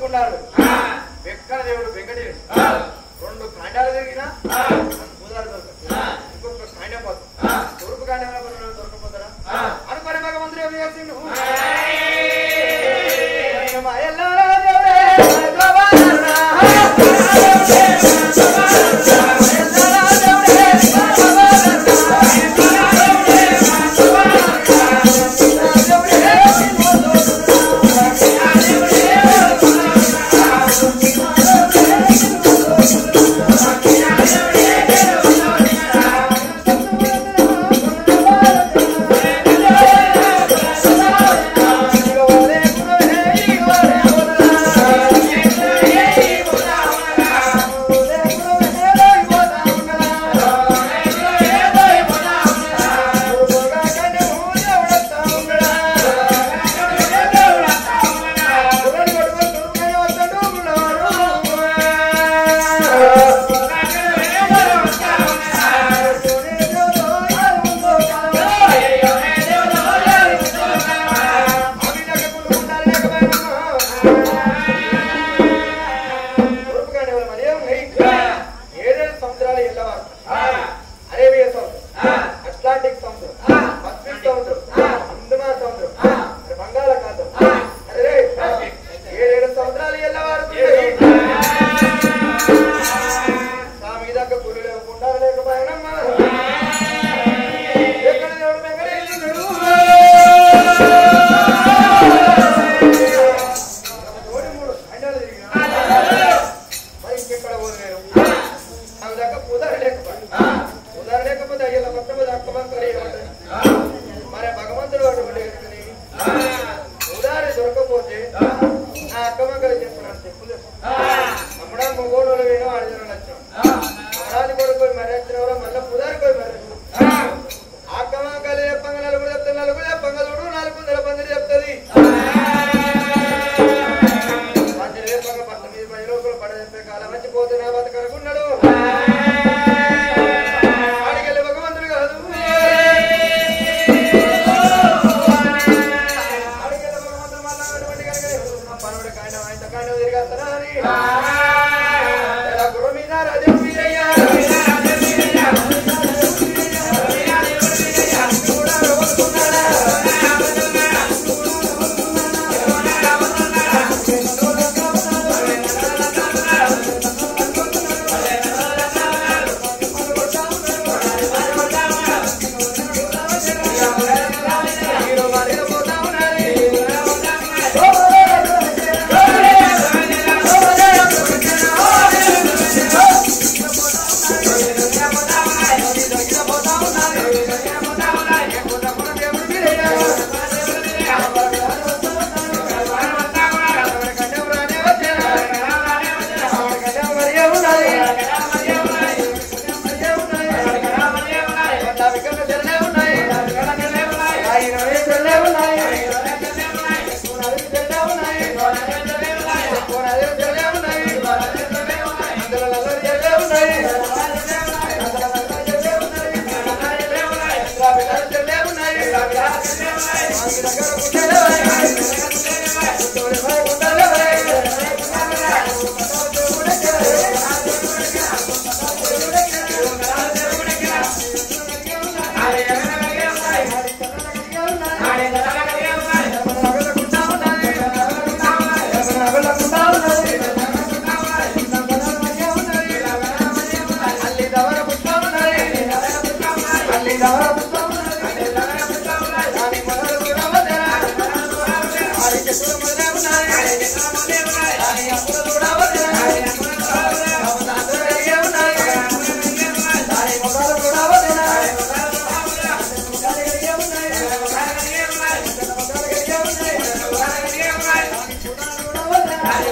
కొడుకున్నాడు వెక్కన దేవుడు వెంకటేశ్ రెండు కాండాలు తిరిగినా పూజారు దొరకదు ఇంకొక కాండం పోతుంది తూర్పు కాండం దొరకపోతారా అనుకునే భగవంతుడు ఏం చేసిండు ఎల్లారా దేవుడే, గోపాలరా. ఏడేడు సంవత్సరాలు ఎల్లవారు అరేబియా సముద్రం అట్లాంటిక్ సముద్రం పసిఫిక్ సముద్రం హిందమా సముద్రం మరి బంగాళాఖాతం అరే ఏడేడు సంవత్సరాలు ఎల్లవారు స్వామి దగ్గర గురి లేకుండా లేకపోయినమ్మా ఎక్కడ దేవుడు వెంకటేశ్వరుడు కోడి మూడు ఖండాలు తిరిగినా మరి ఇంకెక్కడ పోలేరు అవి దాకా కుదర లేకపోతే కుదర లేకపోతే అయ్యేలా మొత్తం అక్కమంతరి మరి భగవంతుడు అటువంటి వ్యక్తిని ఉదారి దొరకపోతే నా అక్కమంకలు చెప్పినాడు చెప్పులేదు అమ్మడా మొగోడు వేణు అర్జున లక్ష్యం మహారాజు కొడుకు మరి వచ్చిన వాళ్ళు మళ్ళీ కుదారి పోయి మరి అక్కమంకలు చెప్పంగా నలుగురు చెప్తారు నలుగురు చెప్పంగా చూడు నాలుగు వందల మంది చెప్తుంది మంచి రేపంగా పంతొమ్మిది పది రోజులు పడదెప్పే కాలం వచ్చి పోతున్నా బతకనుకున్నాడు ఆడికెళ్ళి భగవంతుడు కాదు ఆడికెళ్ళి భగవంతుడు మళ్ళా అటువంటి కనుకనే పనుడు కాండం ఆయన కాండం తిరిగేస్తారా అని ఎలా గుర్రం మీద రాజు మీరయ్యా హీరో మారిన పోతా ఉన్నది ఉన్నాయి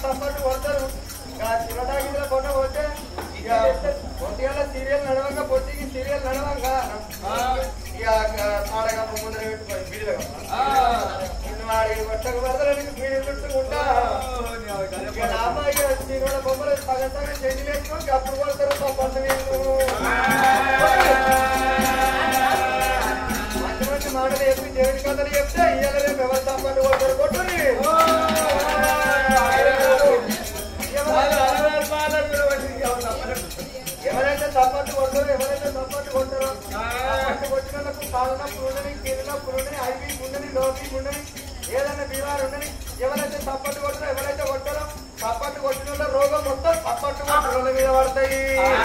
సపోర్ట్ కొడతారు ఇంకా చిన్నదాగిన కొండ పోతే ఇక పొద్దుగాల సీరియల్ నడవంగా పొద్దుకి సీరియల్ నడవంగా ఇక ఆడగా ముందర పెట్టుకోవాలి బీడిలో నిన్ను ఆడికి కొట్టక పడతారని బీడి చుట్టుకుంటా ఇక నా అమ్మాయి సీరియల్ బొమ్మలు సగం సగం చెంది లేచుకో అప్పుడు కొడతారు సపోర్ట్ నేను మంచి మంచి మాటలు చెప్పి దేవుడి కథలు చెప్తే ఇయ్యాల రేపు ఎవరు తప్పని కొట్టారు కొట్టుని ఎవరైతే తప్పట్టు కొట్టారో ఎవరైతే తప్పట్టు కొట్టారో తప్పట్టు కొట్టినందుకు కాళ్ళనొప్పులు ఉండని కీళ్ళనొప్పులు ఉండని ఐవి ఉండని లోపి ఉండని ఏదైనా బీమారు ఉండని ఎవరైతే తప్పట్టు కొట్టారో ఎవరైతే కొట్టారో తప్పట్టు కొట్టిన వాళ్ళ రోగం మొత్తం తప్పట్టు కొట్టిన మీద పడతాయి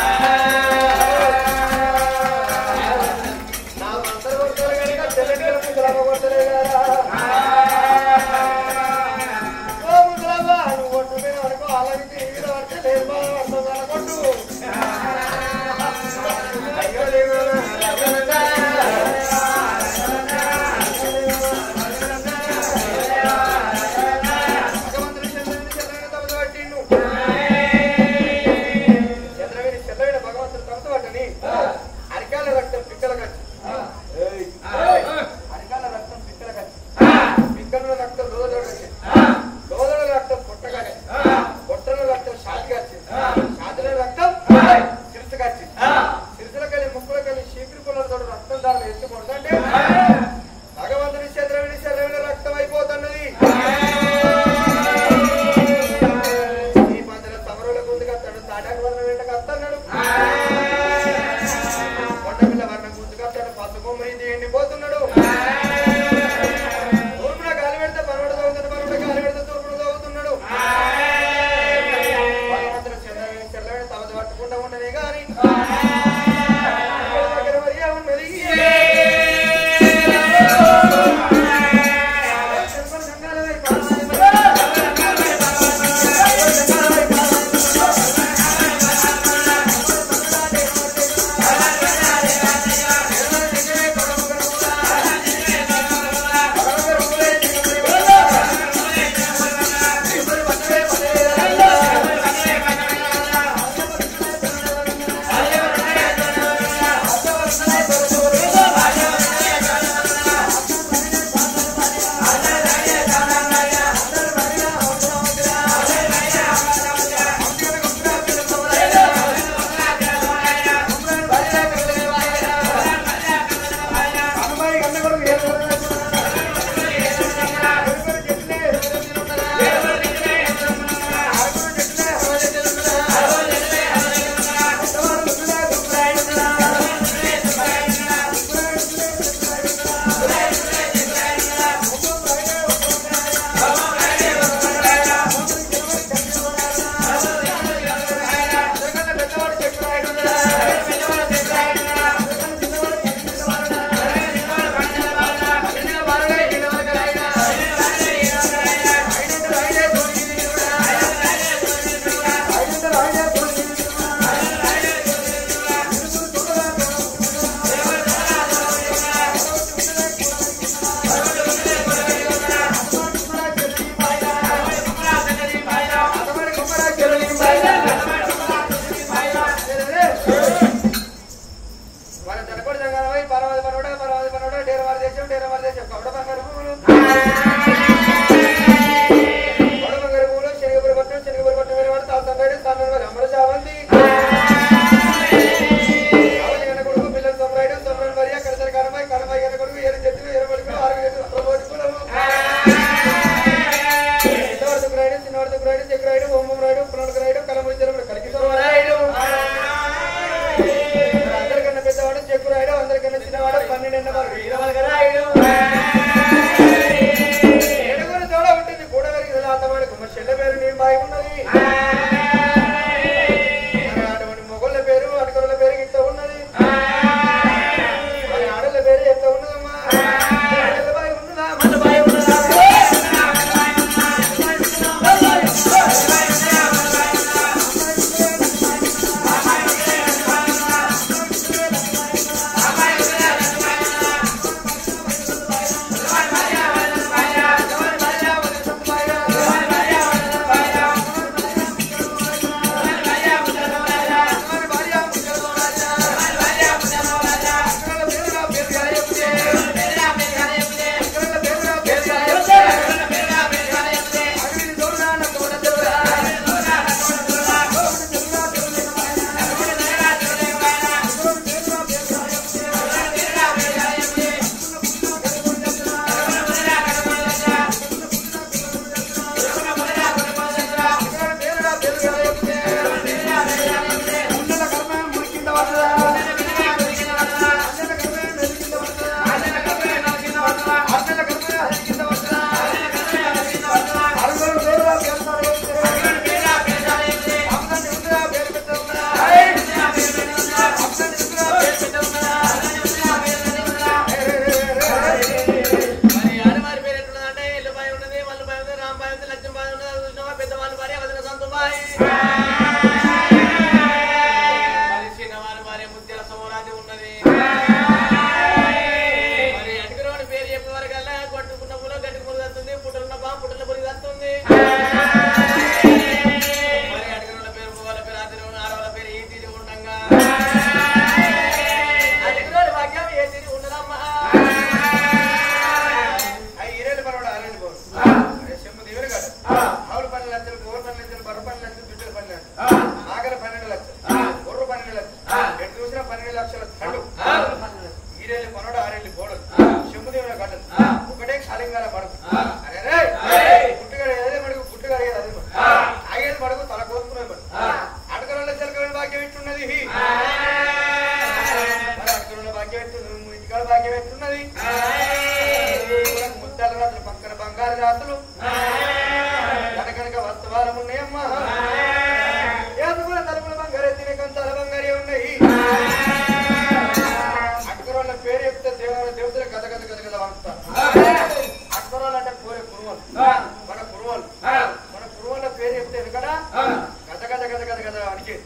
నాకు అందరూ కొట్టారు కనుక తెలంగాణ గ్రామ కొట్టలే కదా ఓ ముసలమ్మ, నువ్వు కొట్టు మీద పడుకో, అలాగే నీ మీద పడితే నేను బాగా పడతాను అనుకుంటూ. అయ్యో దేవుడా. భగవంతుని చంద్రుని చంద్రుని తమతో పట్టిండు. చంద్రవేణి చంద్రవేణి భగవంతుడు తమతో పట్టని అరికాల రక్తం పిక్కల కచ్చి అరికాల రక్తం పిక్కల కచ్చి పిక్కల రక్తం లోదోడు కచ్చి లోదోడు రక్తం పుట్టగా పొట్టల రక్తం షాతిగా వచ్చింది షాతిలో రక్తం సిరుసుగా వచ్చింది సిరుసులకెళ్ళి ముక్కులకెళ్ళి చీపిరి పుల్లలతో రక్తం దాన్ని ఎత్తుకుంటుంటే భగవంతుని చంద్రవేణి చంద్రవేణి రక్తం అయిపోతున్నది ఈ మధ్యలో సమరుల ముందుకు వస్తాడు తాటాకు వర్ణం వెంటకు వస్తున్నాడు కొండపిల్ల వర్ణం ముందుకు వస్తాడు పసుకొమ్మరి ఎండిపోతున్నాడు తూర్పున గాలి పెడితే పరవడ తవ్వుతాడు పరవడ గాలి పెడితే తూర్పున తవ్వుతున్నాడు భగవంతుడు చంద్రవేణి చంద్రవేణి తమది పట్టకుండా ఉండనే గాని దగ్గర మరియా ఉన్నది ఆ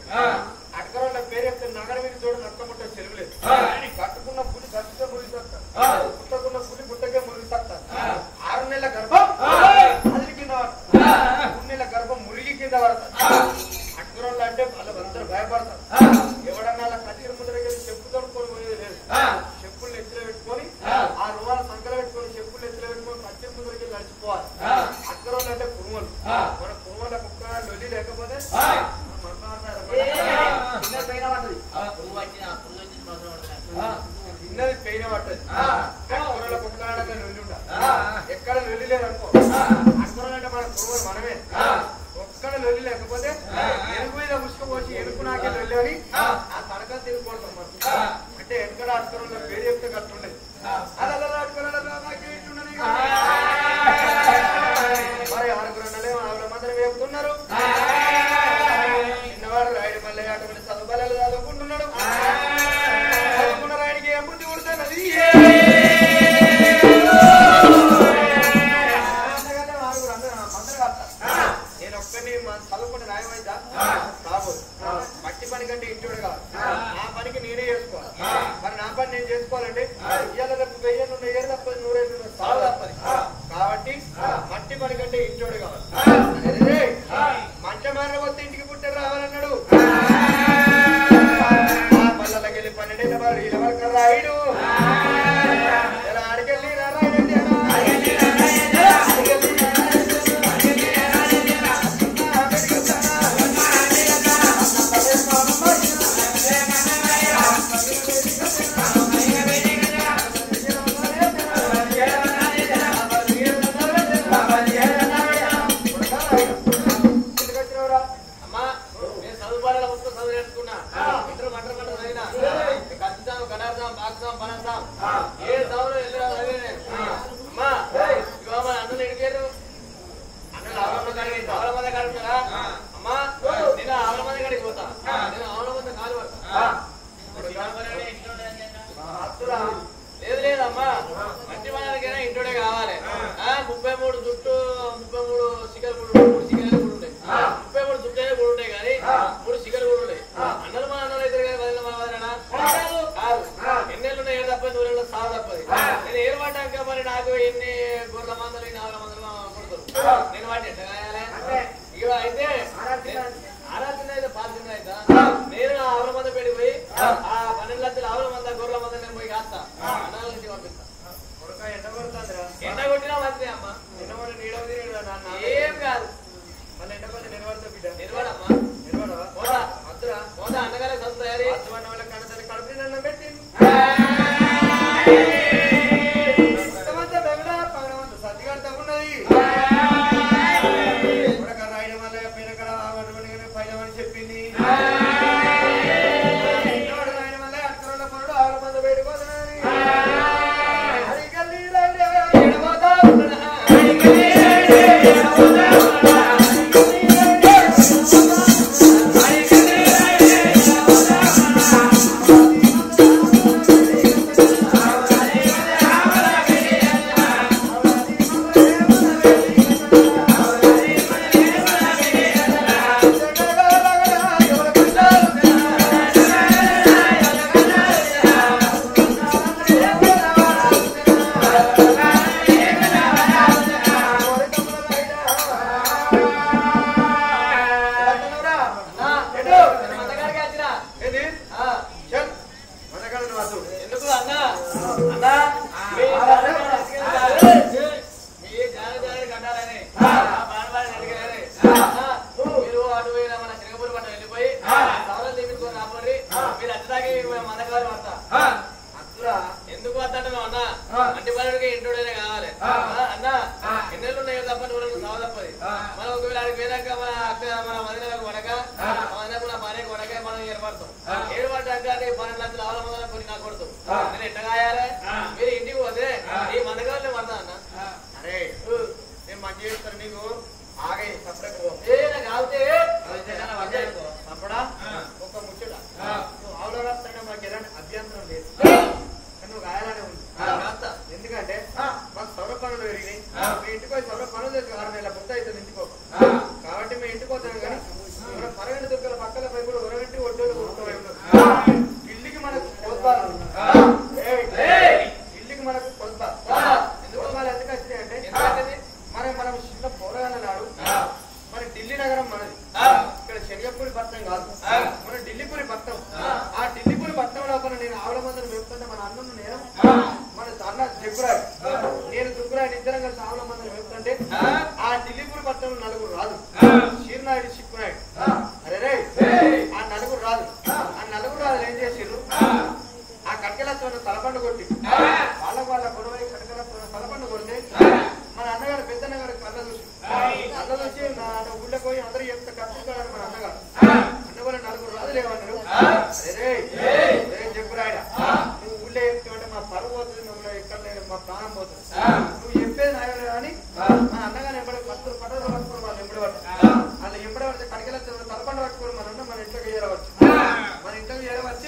అడకరాళ్ళ పేరు చెప్తే నగర మీద చూడ నక్కముట్ట చెరువులేదు కట్టుకున్న పులి కట్టుకే మురిగి తక్కువ పుట్టకున్న పులి పుట్టకే మురిగి తక్కువ ఆరు నెలల గర్భం అది కింద పడుతుంది మూడు నెలల గర్భం మురిగి కింద పడుతుంది అడకరాళ్ళు అంటే వాళ్ళందరూ భయపడతారు ఎవడన్నా అలా కట్టిన ముందర చెప్పు తడుకొని పోయేది లేదు చెప్పులు ఎత్తులో పెట్టుకొని ఆ రువాల సంకల పెట్టుకొని చెప్పులు ఎత్తులో పెట్టుకొని కట్టిన ముందరికి నడిచిపోవాలి అక్కరోళ్ళు అంటే కురుమలు మన కురుమల కుక్క లొల్లి లేకపోతే చిన్నది పెయిన పట్టదు అక్కరోళ్ళ కుక్క ఆడక లొల్లి ఉండ ఎక్కడ లొల్లి లేదనుకో అక్కరోళ్ళు అంటే మన కురుమలు మనమే ఒక్కడ లొల్లి లేకపోతే ఎనుగు మీద ముసుకపోసి ఎనుకు నాకే లొల్లి అని ఆ తడక తిరిగిపోతాం మనం అంటే ఎక్కడ అక్కరోళ్ళ పేరు చెప్తే కట్టుండేది అది అలా అక్కరోళ్ళ నాకే ఇట్లున్నది మరి ఆరుగురు అన్నలే ఆవిడ మాత్రం వేపుతున్నారు చిన్నవాడు రాయుడు మళ్ళీ అటువంటి చదువుబలాలు చదువుకుంటున్నాడు చదువుకున్న రాయుడికి ఏం బుద్ధి పుడుతున్నది అంతగానే ఆరుగురు అందరూ మందరు కాస్తారు. నేను ఒక్కడిని మా- చదువుకుంటే న్యాయమైందా కాబోదు మట్టి పని కంటే ఇంటి కాదు నా పనికి నేనే చేసుకోవాలి మరి నా పని నేను చేసుకోవాలంటే ఇవాళ రేపు వెయ్యి నుండి ఏడు తప్పది నూరేళ్ళు నుండి సాగు తప్పది కాబట్టి మట్టి పని కంటే ఇంటోడు కావాలి అదే మంట మారిన వస్తే ఇంటికి పుట్టాడు రావాలన్నాడు ఆ పల్లెలకి వెళ్ళి పన్నెండేళ్ళ వారు వీళ్ళ వరకు రాయుడు ఇలా ఆడికెళ్ళి రా రాయుడు ఎందుకు వచ్చినావురా? అమ్మా నేను చదువుకోవాలని మొత్తం చదువు నేర్చుకున్నా ఇంటర్ మంటర్ మంటర్ చదివినా కత్తిసాం కడార్సాం బాక్సాం పనసాం ఏ చదువులు ఎదురు చదివినా నేను. అమ్మా ఇగో మా అన్నలు ఎడిగారు అన్నలు ఆవల కాడికి ఆవల మంది కాడికి కదా అమ్మా నేను ఆవల మంది కాడికి పోతా నేను ఆవల మంది కాలు పడతా ఇప్పుడు ఇవాళ మరి అంటే ఇంట్లో ఉండేది ఏంటన్నా? అత్తురా. లేదు లేదమ్మా మంచి మనకైనా ఇంటోడే కావాలి ఆ, ముప్పై మూడు జుట్టు ముప్పై మూడు సిగలు కూడా మూడు సిగలు కూడా ఉంటాయి ముప్పై మూడు జుట్టు అయినా కూడా ఉంటాయి కానీ మూడు సిగలు కూడా ఉంటాయి అన్నలు మన అన్నలు ఇద్దరు కానీ వదిలిన మన వదిలేనా కాదు ఎన్నేళ్ళు ఉన్నాయి ఏడు తప్పది నూరేళ్ళు సాగు తప్పది నేను ఏరు పడ్డాక మరి నాకు ఎన్ని గొర్రెల మందలు ఎన్ని ఆవుల మందలు కొడుతారు నేను వాటి ఎట్లా కాయాలి ఇక అయితే ఆరాధన అయితే పాల్గొన అయితే నేను ఆ ఆవుల మంద పెడికి పోయి ఆ పన్నెండు లక్షల ఆవుల మంద గొర్రెల మంద నేను పోయి కాస్తా అన్నాల నుంచి పంపిస్తా కొడుకా ఎండ కొడుతుందిరా. ఎండ కొట్టినా మంచిదే అమ్మా నిన్న మొన్న నీడ ఉంది, నీడ నాన్న. ఏం కాదు మళ్ళీ ఎండ పడితే నిలబడతా బిడ్డ. నిర్వాడమ్మా నిలబడవా? పోదా అత్తురా. పోదా అన్నగానే సొంత తయారీ అత్తమన్న వాళ్ళ కన్న తల్లి కడుపు నిండా అన్నం పెట్టింది. మొత్తమంతా బెంగళ, పగడమంతా సర్దిగడతా ఉన్నది. కొడుకా రాయడం వల్ల పైనకడ ఆవరణమని కానీ పైనమని చెప్పింది. ఇంకోడు రాయడం వల్ల అక్కడున్న పనుడు ఆవుల మంద పెట్టుకోదని. అడిగల్లి రైడే ఎడమోతా ఉన్నదా? మందగాడికి వచ్చినా ఏది? ఆ, చల్. మనకాడ నువ్వు వద్దు. ఎందుకు అన్న అన్న మీ జాగ్రత్త తీసుకెళ్ళి మీ జాగ్రత్త కట్టాలని ఆ బాణబాణి అడిగారని మీరు అటు పోయిన మన సింగపూర్ పట్ల వెళ్ళిపోయి సవరలు తీపించుకొని రాబోరి మీరు అచ్చదాకి మందగారు వస్తా అద్దురా. ఎందుకు వద్దంటున్నావు అన్న అంటి పనుడికి ఇంటోడైనా కావాలి ఆ, అన్న ఎన్నెళ్ళు ఉన్నాయో తప్ప నూనెలు సావ తప్పది మనం ఒకవేళ అడిగి పోయినాక మన అక్క మన వదినలకు వడక వదినకు నా భార్యకు వడక మనం ఏర్పడతాం ఏర్పడ్డాక నీ పన్నెండు లక్షలు ఆవుల మందల కొన్ని నాకు కొడుతాం నేను ఎట్లా కాయాలి మీరు ఇంటికి పోతే ఈ మందగారులే పడతా అన్న అరే నేను మంచి చేస్తాను నీకు ఆగే సపరేట్ పో. ఏ నాకు ఆగితే అప్పుడా ఒక ముచ్చట నువ్వు ఆవుల రాస్తానే మాకు ఎలాంటి అభ్యంతరం లేదు కానీ నువ్వు గాయాలనే ఉంది కాస్తా ఎందుకంటే మాకు సౌర పనులు పెరిగినాయి మీ ఇంటికి పోయి సౌర పనులు తెచ్చి ఆరు నెలల పుట్ట అవుతుంది ఇంటికి కాబట్టి మేము ఇంటికి పోతాం కానీ మన పరగడి దుక్కల పక్కల పోయి కూడా ఉరగడి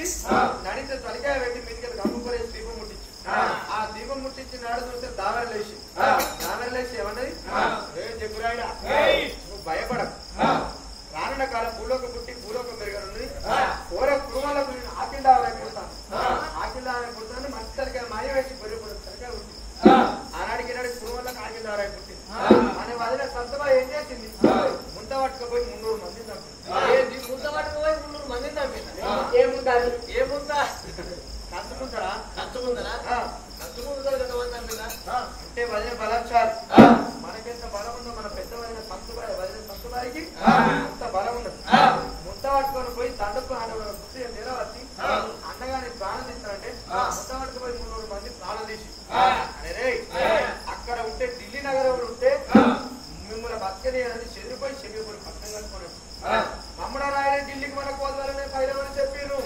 నడితే తలికాయ పెట్టి మీదికి గమ్ముకొరేసి దీపం ముట్టించి ఆ దీపం ముట్టించి నాడు చూస్తే దావరి లేచి దావరి లేచి ఏమన్నది ఏం చెప్పురాయడా నువ్వు భయపడకు రానున్న కాలం భూలోక పుట్టి భూలోక మెరుగనున్నది కోర కుటుంబాలకు నేను ఆకిల్డావై పుడతాను ఆకిల్డావై పుడతాను మంచి తలకాయ మాయ వేసి బొర్రె పొడుగు తలకాయ ఉంటుంది ఆనాడికి నాడు కుటుంబాలకు ఆకిల్డావై పుట్టింది అని వదిన సంతమా ఏం చేసింది ముంత పట్టుకపోయి మున్నూరు మంది చంపింది ఏంది ముంత పట్టుకుపోయి మున్నూరు మందిని చంపిందా? ఏముంటారు ఏముందా కంచుకుంటారా కంచుకుందనా కంచుకుందా ఎంతమంది చంపిందా అంటే వదిన బలం చాలు మనకెంత బలం ఉందో మన పెద్ద వదిన సంతుబాయి వదిన సంతుబాయికి అంత బలం ఉన్నది ముద్ద పట్టుకొని పోయి దండకు బుద్ధి నిలవచ్చి అన్నగాని ప్రాణం తీస్తారంటే ముద్ద పట్టుకుపోయి మున్నూరు మంది ప్రాణం తీసి అరే అక్కడ ఉంటే ఢిల్లీ నగరంలో ఉంటే మిమ్మల్ని బతకని అనేది చెదిరిపోయి చెవిపోయి పట్టం కట్టుకున్నాడు మమ్మడ రాయలే ఢిల్లీకి మన కోదాలనే పైలమని చెప్పారు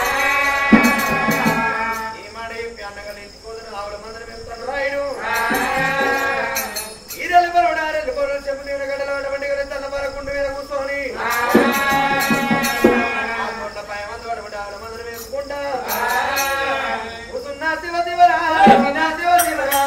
ఈ మాట చెప్పి అన్నగా ఇంటికోదని ఆవిడ మందిని వెళ్తాడు రాయుడు ఈరెల్లి బరుడు ఆరెల్లి బరుడు చెప్పు నేను గడలో అటువంటి గడ తెల్లబారకుండు మీద కూర్చొని ఆ కొండపై మంది అటువంటి ఆవిడ మందిని వేసుకుంటా కూతున్నా శివ శివరా వినా శివ శివరా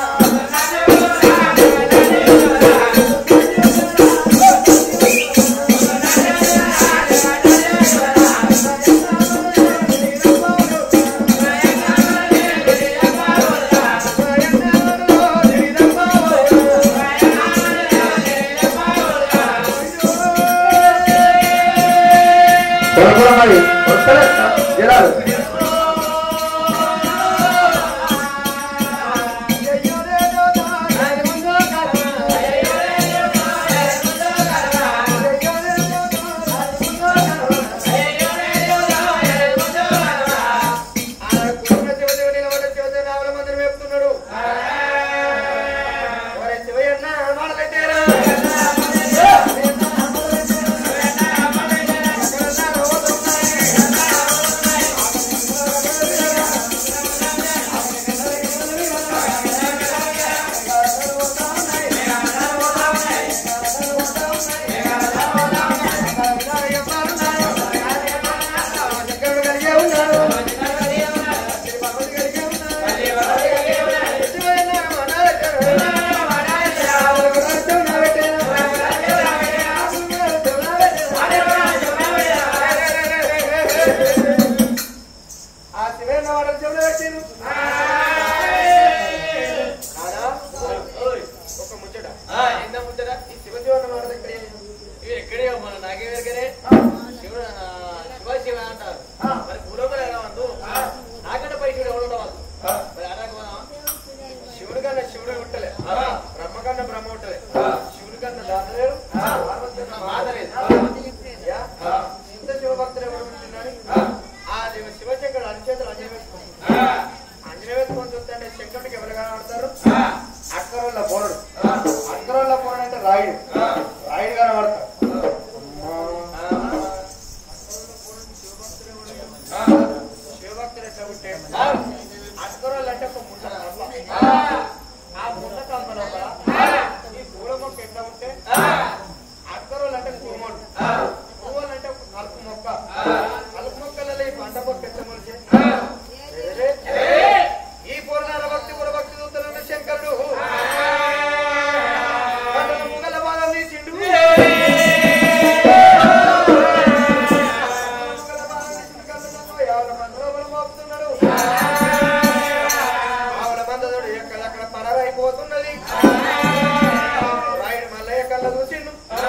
మరి వస్తలే జనాలు ఆ శివయ్య వాడని చెవులు పెట్టిరు ఒక ముచ్చట ఎంత ముచ్చరా ఈ శివజీవన వాడ దగ్గర ఇవి ఎక్కడే మన నాకే వెరకనే శివ ఆ, శివ శివ అంటారు మరి భూలోకలు ఎలా ఉందో నాకంటే పై శివుడు ఎవడు ఉండవచ్చు మరి అలాగే పోదామా? శివుడు కన్నా శివుడు ఉంటలే బ్రహ్మ కన్నా బ్రహ్మ ఉంటలే శివుడు కన్నా దాతలేడు పార్వతి కన్నా మాత లేదు. యా? ఇంత శివ భక్తులు ఎవరు ఉంటున్నాడు ఆ శివ శివశంకరుడు అరిచేతులు అంజన వేసుకుంటాడు అంజన వేసుకొని చూస్తే శంకరుడికి ఎవరు కనబడతారు అక్కరోళ్ళ పోరడు అక్కరోళ్ళ పోరడు అంటే రాయుడు రాయుడు కనబడతాడు శివభక్తులు ఎట్లా ఉంటే అక్కరోళ్ళు అంటే ఒక ముండ కప్ప ఆ ముండ కప్ప లోపల ఈ పూల మొక్క ఎట్లా ఉంటే అక్కరోళ్ళు అంటే కురుమోడు పువ్వులు అంటే ఒక కలుపు మొక్క కలుపు మొక్కలలో ఈ పంట మొక్క ఎట్లా మొలిచే ఈ పూర్ణాల భక్తి పుర భక్తి దూతలను శంకరుడు పంటల ముగల బాధలు తీసిండు ముగల బాధలు తీసిండు కళ్ళలో ఎవరి మంత్రోబలం మోపుతున్నాడు ఆవిడ మందదుడు ఎక్కడెక్కడ పరారైపోతున్నది రాయుడు మల్లయ్య కళ్ళ చూసిండు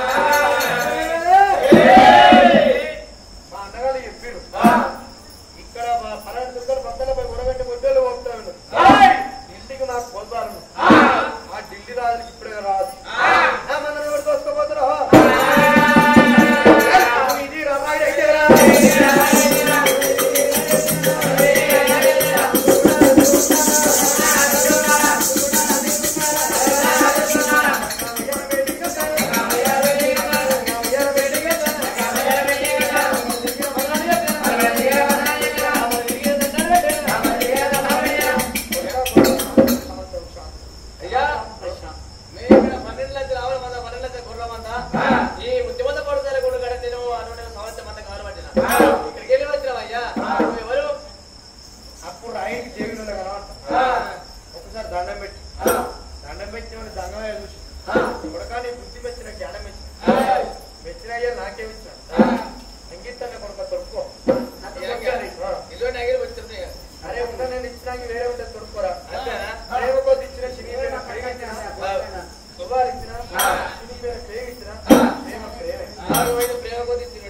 మా అన్నగారు చెప్పిరు ఇక్కడ మా పరాయి దుర్గలు బద్దలపై ఉడగట్టి ముద్దలు పోతున్నాను ఢిల్లీకి నాకు పోతాను ఆ ఢిల్లీ రాజుకి ఇప్పుడే రాదు ఆ మన ఎవరు తోసుకోపోతున్నా ఇది రామాయుడు అయితే రా. అయ్యా అన్నయ్య చూసి కొడకా నీ బుద్ధి మెచ్చిన జ్ఞానం మెచ్చిన మెచ్చిన అయ్యా నాకేం ఇచ్చిన అంకితన్న కొడుక తొడుక్కో ఇల్లు నగిరి వచ్చింది ఇక. అరే ఉంటా నేను ఇచ్చినాక వేరే ఉంటే తొడుక్కోరా అంతేనా? ప్రేమ కొద్ది ఇచ్చిన శని పేరు ప్రేమ ఇచ్చిన శుభాలు ఇచ్చిన శని పేరు ప్రేమ ఇచ్చిన ప్రేమ ప్రేమే ఆరు ఐదు ప్రేమ కొద్ది తిరుగు